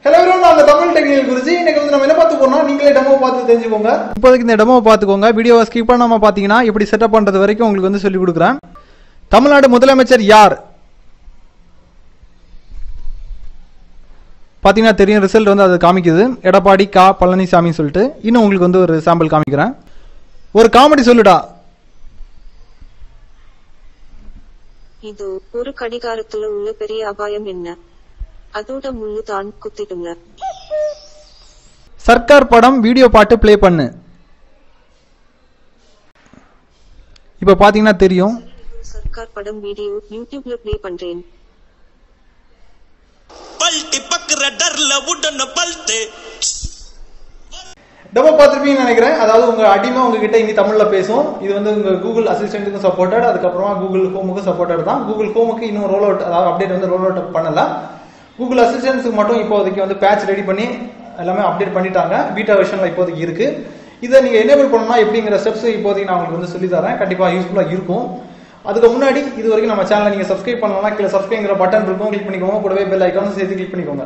hello நான் அந்த Tamil technical குறிச்சு இன்னைக்கு வந்து நம்ம என்ன பார்த்து போறோம் நீங்களே டெமோ பார்த்து தெரிஞ்சுக்கோங்க இப்போதைக்கு இந்த டெமோ பார்த்துக்கோங்க வீடியோவை ஸ்கிப் பண்ணாம பார்த்தீங்கன்னா எப்படி செட்டப் பண்றது வரைக்கும் உங்களுக்கு வந்து சொல்லி கொடுக்குறேன் தமிழ்நாடு முதலமைச்சர் யார் பார்த்தீங்கன்னா தெரியும் ரிசல்ட் வந்து அது காமிக்குது எடப்பாடி கா பழனிசாமி சொல்லிட்டு இன்னும் உங்களுக்கு வந்து ஒரு சாம்பிள் காமிக்கிறேன் ஒரு காமெடி சொல்லுடா இது ஒரு கடிகாரத்துல உள்ள பெரிய அபாயம் என்ன அதோட முள்ளு தான் குத்திடுங்க சர்க்கார் படம் வீடியோ பாட்டு ப்ளே பண்ணு இப்போ பார்த்தீங்கன்னா தெரியும் சர்க்கார் படம் வீடியோ யூடியூப்ல ப்ளே பண்றேன் பல்ட்டி பக்குற டர்ல உடன பல்ட்டு டெமோ பார்த்துருப்பீங்கன்னு நினைக்கிறேன் அதாவது உங்க அடிமை உங்ககிட்ட இனி தமிழ்ல பேசும் இது வந்து உங்க கூகுள் அசிஸ்டன்ட்டுக்கும் சப்போர்ட்டட் அதுக்கப்புறமா கூகுள் ஹோமுக்கும் சப்போர்ட்டட் தான் கூகுள் ஹோமுக்கு இன்னும் ரோல் அவுட் அதாவது அப்டேட் வந்து ரோல் அவுட் பண்ணல கூகுள் அசிஸ்டன்ஸுக்கு மட்டும் இப்போதைக்கு வந்து பேட்ச் ரெடி பண்ணி எல்லாமே அப்டேட் பண்ணிட்டாங்க பீட்டா வெர்ஷன்ல இப்போதைக்கு இருக்கு இதை நீங்க எனேபிள் பண்ணணும்னா எப்படிங்கிற ஸ்டெப்ஸ் இப்போதைக்கு நான் உங்களுக்கு வந்து சொல்லி தரேன் கண்டிப்பா யூஸ்ஃபுல்லா இருக்கும் அதுக்கு முன்னாடி இது வரைக்கும் நம்ம சேனலை நீங்க சப்ஸ்கிரைப் பண்ணலாம் கீழே சப்ஸ்கிரைங்கிற பட்டன் இருக்கும் கிளிக் பண்ணிக்கோங்க கூடவே பெல் ஐக்கானும் சேர்த்து கிளிக் பண்ணிக்கோங்க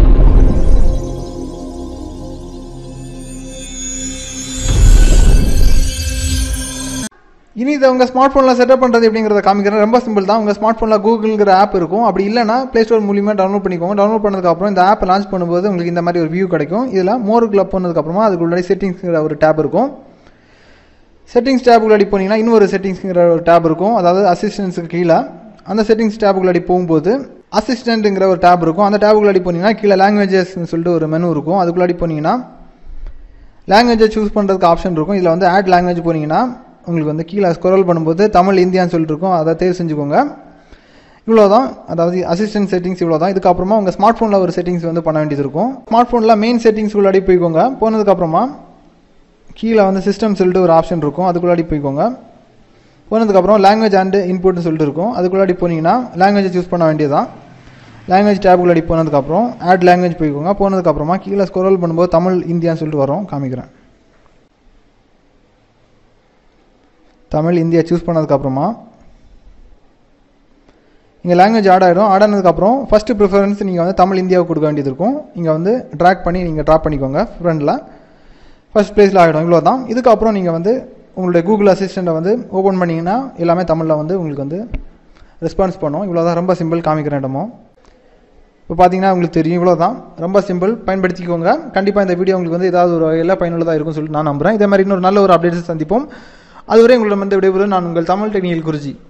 இனி இதை உங்கள் ஸ்மார்ட் ஃபோனில் செட்டப் பண்ணுறது எப்படிங்கிறத காமிக்கிறேன் ரொம்ப சிம்பிள் தான் உங்கள் ஸ்மார்ட் ஃபோனில் கூகுள்ங்கிற ஆப் இருக்கும் அப்படி இல்லைனா ப்ளே ஸ்டோர் மூலியமாக டவுன்லோட் பண்ணிக்கோங்க டவுன்லோட் பண்ணதுக்கப்புறம் இந்த ஆப் லான்ச் பண்ணும்போது உங்களுக்கு இந்த மாதிரி ஒரு வியூ கிடைக்கும் இதில் மோருக்குள்ள போனதுக்கப்புறமா அதுக்குள்ளே செட்டிங்ஸ்ங்கிற ஒரு டேப் இருக்கும் செட்டிங்ஸ் டேபுக்குள்ளடி போனீங்கன்னா இன்னொரு செட்டிங்ஸ்ங்கிற ஒரு டேப் இருக்கும் அதாவது அசிஸ்டன்ஸுக்கு கீழே அந்த செட்டிங்ஸ் டேபுக்குள்ளடி போகும்போது அசிஸ்டன்ட்டுங்கிற ஒரு டேப் இருக்கும் அந்த டேபுக்குள்ளடி போனீங்கன்னா கீழே லாங்குவேஜஸ்னு சொல்லிட்டு ஒரு மெனு இருக்கும் அதுக்குள்ளாடி போனீங்கன்னா லாங்குவேஜை சூஸ் பண்ணுறதுக்கு ஆப்ஷன் இருக்கும் இதில் வந்து ஆட் லாங்குவேஜ் போனீங்கன்னா உங்களுக்கு வந்து கீழே ஸ்க்ரோல் பண்ணும்போது தமிழ் இந்தியான்னு சொல்லிட்டு இருக்கும் அதை தேர்வு செஞ்சுக்கோங்க இவ்வளோ தான் அதாவது அசிஸ்டன்ட் செட்டிங்ஸ் இவ்வளோ தான் இதுக்கப்புறமா உங்கள் ஸ்மார்ட் ஃபோனில் ஒரு செட்டிங்ஸ் வந்து பண்ண வேண்டியது இருக்கும் ஸ்மார்ட் ஃபோனில் மெயின் செட்டிங்ஸ் உள்ளாடி போய்க்கோங்க போனதுக்கப்புறமா கீழே வந்து சிஸ்டம் சொல்லிட்டு ஒரு ஆப்ஷன் இருக்கும் அதுக்குள்ளாடி போய்க்கோங்க போனதுக்கப்புறம் லாங்குவேஜ் அண்ட் இன்புட்னு சொல்லிட்டு இருக்கும் அதுக்குள்ளாடி போனீங்கன்னா லாங்குவேஜை சூஸ் பண்ண வேண்டியதுதான் லாங்குவேஜ் டேபுக்குள்ளாடி போனதுக்கப்புறம் ஆட் லாங்குவேஜ் போய்க்கோங்க போனதுக்கப்புறமா கீழே ஸ்க்ரோல் பண்ணும்போது தமிழ் இந்தியான்னு சொல்லிட்டு வரும் காமிக்கிறேன் தமிழ் இந்தியா சூஸ் பண்ணதுக்கப்புறமா இங்கே லாங்குவேஜ் ஆட் ஆகிடும் ஆட் ஆனதுக்கப்புறம் ஃபஸ்ட்டு ப்ரிஃபரன்ஸ் நீங்கள் வந்து தமிழ் இந்தியாவுக்கு கொடுக்க வேண்டியது இருக்கும் இங்கே வந்து ட்ராக் பண்ணி நீங்கள் ட்ராப் பண்ணிக்கோங்க ஃப்ரெண்டில் ஃபர்ஸ்ட் ப்ளேஸில் ஆகிடும் இவ்வளோ தான் இதுக்கப்புறம் நீங்கள் வந்து உங்களுடைய கூகுள் அசிஸ்டண்ட்டை வந்து ஓப்பன் பண்ணிங்கன்னா எல்லாமே தமிழில் வந்து உங்களுக்கு வந்து ரெஸ்பான்ஸ் பண்ணும் இவ்வளோ தான் ரொம்ப சிம்பிள் காமிக்கிற இடமோ இப்போ பார்த்தீங்கன்னா உங்களுக்கு தெரியும் இவ்வளோ தான் ரொம்ப சிம்பிள் பயன்படுத்திக்கோங்க கண்டிப்பாக இந்த வீடியோ உங்களுக்கு வந்து ஏதாவது ஒரு வகையில் பயனுள்ளதாக இருக்கும்னு சொல்லிட்டு நான் நம்புகிறேன் இதே மாதிரி இன்னொரு நல்ல ஒரு அப்டேட்ஸ் சந்திப்போம் அதுவரை உங்களிடம் வந்து விடைபெறுவது நான் உங்கள் தமிழ் டெக்னிக்கல் குருஜி